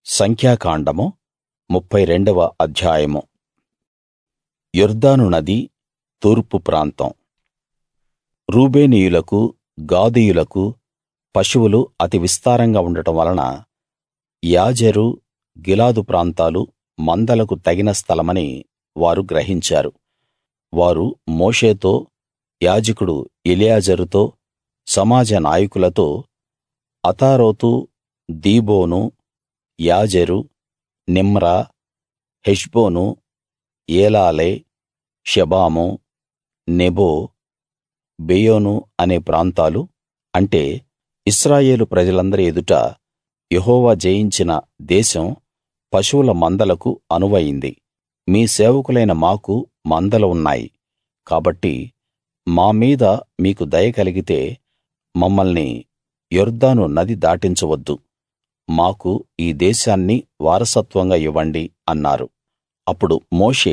సంఖ్యాకాండము ముప్ఫై రెండవ అధ్యాయము యొర్దాను నది తూర్పు ప్రాంతం రూబేనీయులకు గాదీయులకు పశువులు అతి విస్తారంగా ఉండటం వలన యాజెరు గిలాదు ప్రాంతాలు మందలకు తగిన స్థలమని వారు గ్రహించారు వారు మోషేతో యాజకుడు ఎలియాజరుతో సమాజ నాయకులతో అతారోతు దీబోను యాజెరు నిమ్రా హెష్బోను ఏలాలే షెబాము నెబో బెయోను అనే ప్రాంతాలు అంటే ఇశ్రాయేలు ప్రజలందరి ఎదుట యెహోవా జయించిన దేశం పశువుల మందలకు అనువయింది మీ సేవకులైన మాకు మందలు ఉన్నాయి కాబట్టి మా మీద మీకు దయ కలిగితే మమ్మల్ని యొర్దాను నది దాటించవద్దు మాకు ఈ దేశాన్ని వారసత్వంగా ఇవ్వండి అన్నారు అప్పుడు మోషే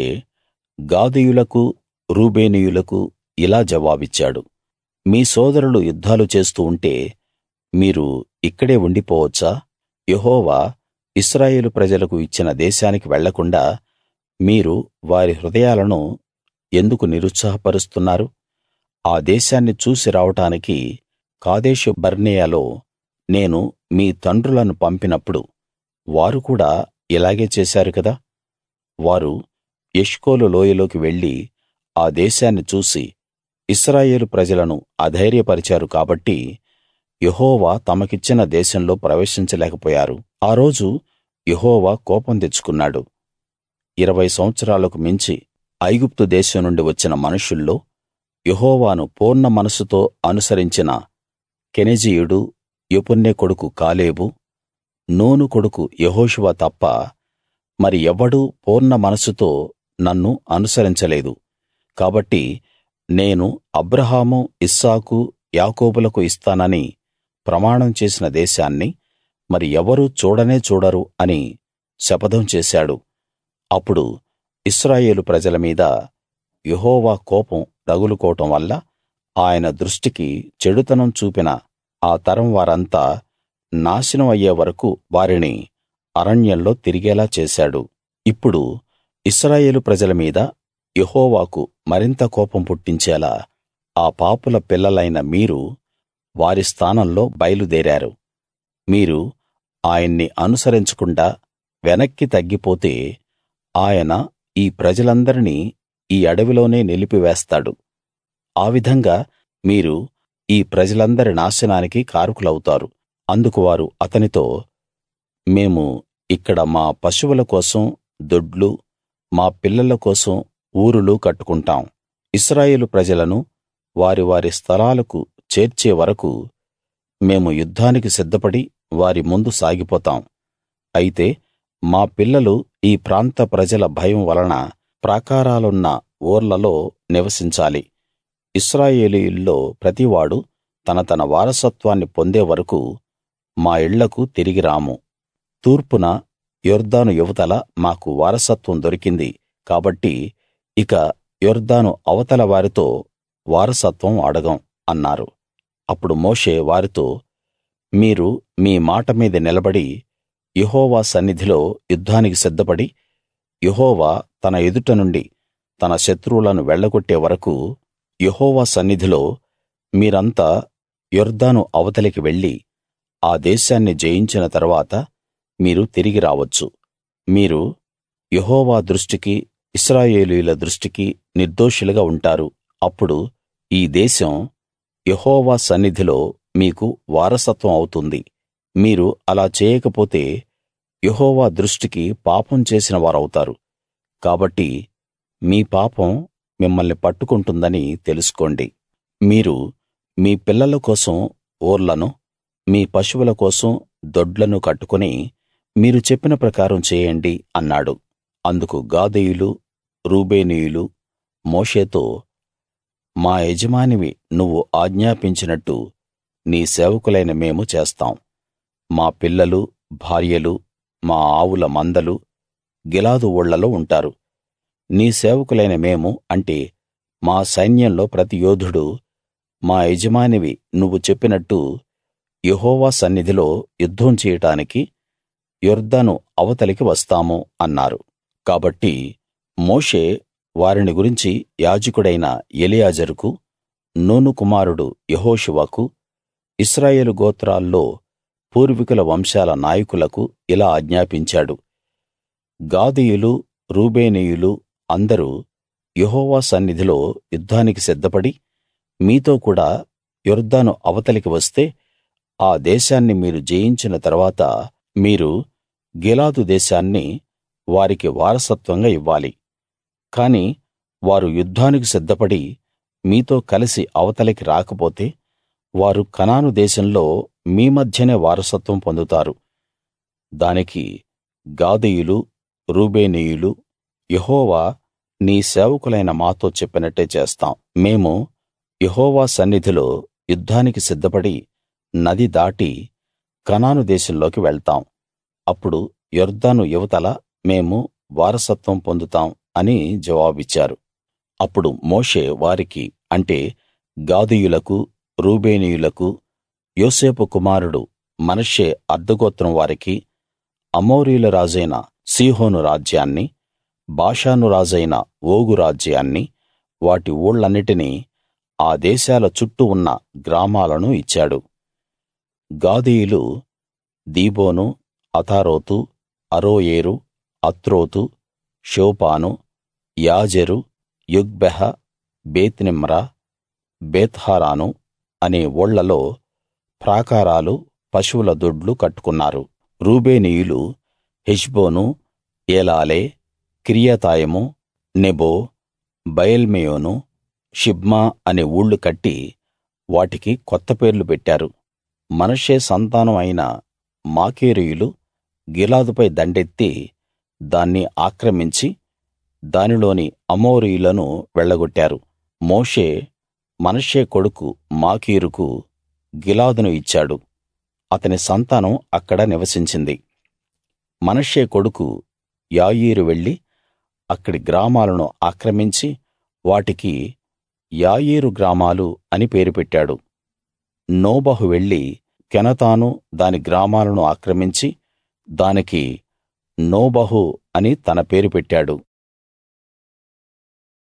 గాదీయులకు రూబేనీయులకు ఇలా జవాబిచ్చాడు మీ సోదరులు యుద్ధాలు చేస్తూ ఉంటే మీరు ఇక్కడే ఉండిపోవచ్చా యెహోవా ఇశ్రాయేలు ప్రజలకు ఇచ్చిన దేశానికి వెళ్ళకుండా మీరు వారి హృదయాలను ఎందుకు నిరుత్సాహపరుస్తున్నారు ఆ దేశాన్ని చూసి రావడానికి కాదేషు బర్నేయలో నేను మీ తండ్రులను పంపినప్పుడు వారు కూడా ఇలాగే చేశారు కదా వారు ఎష్కోలు లోయలోకి వెళ్లి ఆ దేశాన్ని చూసి ఇశ్రాయేలు ప్రజలను అధైర్యపరిచారు కాబట్టి యెహోవా తమకిచ్చిన దేశంలో ప్రవేశించలేకపోయారు ఆ రోజు యెహోవా కోపం తెచ్చుకున్నాడు ఇరవై సంవత్సరాలకు మించి ఐగుప్తు దేశం నుండి వచ్చిన మనుషుల్లో యెహోవాను పూర్ణ మనస్సుతో అనుసరించిన కెనెజీయుడు యెఫున్నె కొడుకు కాలేబు నూను కొడుకు యెహోషువ తప్ప మరి ఎవ్వడూ పూర్ణ మనస్సుతో నన్ను అనుసరించలేదు కాబట్టి నేను అబ్రాహాము ఇస్సాకు యాకోబులకు ఇస్తానని ప్రమాణం చేసిన దేశాన్ని మరి ఎవరూ చూడనే చూడరు అని శపథం చేశాడు అప్పుడు ఇశ్రాయేలు ప్రజల మీద యెహోవా కోపం రగులుకోవటం వల్ల ఆయన దృష్టికి చెడుతనం చూపిన ఆ తరం వారంతా నాశనం అయ్యే వరకూ వారిని అరణ్యంలో తిరిగేలా చేశాడు ఇప్పుడు ఇశ్రాయేలు ప్రజల మీద యెహోవాకు మరింత కోపం పుట్టించేలా ఆ పాపుల పిల్లలైన మీరు వారి స్థానంలో బయలుదేరారు మీరు ఆయన్ని అనుసరించకుండా వెనక్కి తగ్గిపోతే ఆయన ఈ ప్రజలందరినీ ఈ అడవిలోనే నిలిపివేస్తాడు ఆ విధంగా మీరు ఈ ప్రజలందరి నాశనానికి కారకులవుతారు అందుకు వారు అతనితో మేము ఇక్కడ మా పశువుల కోసం దొడ్లు మా పిల్లల కోసం ఊరులు కట్టుకుంటాం ఇశ్రాయేలు ప్రజలను వారి వారి స్థలాలకు చేర్చే వరకూ మేము యుద్ధానికి సిద్ధపడి వారి ముందు సాగిపోతాం అయితే మా పిల్లలు ఈ ప్రాంత ప్రజల భయం వలన ప్రాకారాలున్న ఊర్లలో నివసించాలి ఇశ్రాయేలీయుల్లో ప్రతివాడు తన తన వారసత్వాన్ని పొందే వరకూ మా ఇళ్లకు తిరిగి రాము తూర్పున యొర్దాను ఇవతల మాకు వారసత్వం దొరికింది కాబట్టి ఇక యొర్దాను అవతల వారితో వారసత్వం అడగం అన్నారు అప్పుడు మోషే వారితో మీరు మీ మాట మీద నిలబడి యెహోవా సన్నిధిలో యుద్ధానికి సిద్ధపడి యెహోవా తన ఎదుట నుండి తన శత్రువులను వెళ్ళగొట్టే వరకూ యెహోవా సన్నిధిలో మీరంతా యొర్దాను అవతలికి వెళ్లి ఆ దేశాన్ని జయించిన తరువాత మీరు తిరిగి రావచ్చు మీరు యెహోవా దృష్టికి ఇశ్రాయేలీయుల దృష్టికి నిర్దోషులుగా ఉంటారు అప్పుడు ఈ దేశం యెహోవా సన్నిధిలో మీకు వారసత్వం అవుతుంది మీరు అలా చేయకపోతే యెహోవా దృష్టికి పాపం చేసిన వారవుతారు కాబట్టి మీ పాపం మిమ్మల్ని పట్టుకుంటుందని తెలుసుకోండి మీరు మీ పిల్లల కోసం ఊర్లను మీ పశువుల కోసం దొడ్లను కట్టుకుని మీరు చెప్పిన ప్రకారం చేయండి అన్నాడు అందుకు గాదీయులు రూబేనీయులు మోషేతో మా యజమానివి నువ్వు ఆజ్ఞాపించినట్టు నీ సేవకులైన మేము చేస్తాం మా పిల్లలు భార్యలు మా ఆవుల మందలు గిలాదు ఊళ్లలో ఉంటారు నీ సేవకులైన మేము అంటే మా సైన్యంలో ప్రతి యోధుడు మా యజమానివి నువ్వు చెప్పినట్టు యెహోవా సన్నిధిలో యుద్ధం చేయడానికి యొర్దాను అవతలికి వస్తాము అన్నారు కాబట్టి మోషే వారిని గురించి యాజకుడైన ఎలియాజరుకు నూను కుమారుడు యెహోషువకు ఇశ్రాయేలు గోత్రాల్లో పూర్వీకుల వంశాల నాయకులకు ఇలా ఆజ్ఞాపించాడు గాదీయులు రూబేనీయులు అందరూ యెహోవా సన్నిధిలో యుద్ధానికి సిద్ధపడి మీతో కూడా యొర్దాను అవతలికి వస్తే ఆ దేశాన్ని మీరు జయించిన తరువాత మీరు గిలాదు దేశాన్ని వారికి వారసత్వంగా ఇవ్వాలి కాని వారు యుద్ధానికి సిద్ధపడి మీతో కలిసి అవతలికి రాకపోతే వారు కనాను దేశంలో మీ మధ్యనే వారసత్వం పొందుతారు దానికి గాదీయులు రూబేనీయులు యెహోవా నీ సేవకులైన మాతో చెప్పినట్టే చేస్తాం మేము యెహోవా సన్నిధిలో యుద్ధానికి సిద్ధపడి నది దాటి కనాను దేశంలోకి వెళ్తాం అప్పుడు యొర్దాను ఇవతల మేము వారసత్వం పొందుతాం అని జవాబిచ్చారు అప్పుడు మోషే వారికి అంటే గాదీయులకు రూబేనీయులకు యోసేపు కుమారుడు మనష్షే అర్థగోత్రం వారికి అమోరీయుల రాజైన సీహోను రాజ్యాన్ని బాషాను రాజైన ఓగు రాజ్యాన్ని వాటి ఊళ్లన్నిటినీ ఆ దేశాల చుట్టూ ఉన్న గ్రామాలను ఇచ్చాడు గాదీయులు దీబోను అతారోతు అరోయేరు అత్రోతు షోపాను యాజెరు యొగ్బెహ బేత్నిమ్రా బేత్హారాను అనే ఊళ్లలో ప్రాకారాలు పశువుల దొడ్లు కట్టుకున్నారు రూబేనీయులు హెష్బోను ఏలాలే కిర్యతాయిము నెబో బయల్మెయోను షిబ్మా అనే ఊళ్ళు కట్టి వాటికి కొత్త పేర్లు పెట్టారు మనష్షే సంతానం అయిన మాకీరీయులు గిలాదుపై దండెత్తి దాన్ని ఆక్రమించి దానిలోని అమోరీయులను వెళ్ళగొట్టారు మోషే మనష్షే కొడుకు మాకీరుకు గిలాదును ఇచ్చాడు అతని సంతానం అక్కడ నివసించింది మనష్షే కొడుకు యాయీరు వెళ్లి అక్కడి గ్రామాలను ఆక్రమించి వాటికి యాయీరు గ్రామాలు అని పేరు పెట్టాడు నోబహు వెళ్లి కెనతాను దాని గ్రామాలను ఆక్రమించి దానికి నోబహు అని తన పేరు పెట్టాడు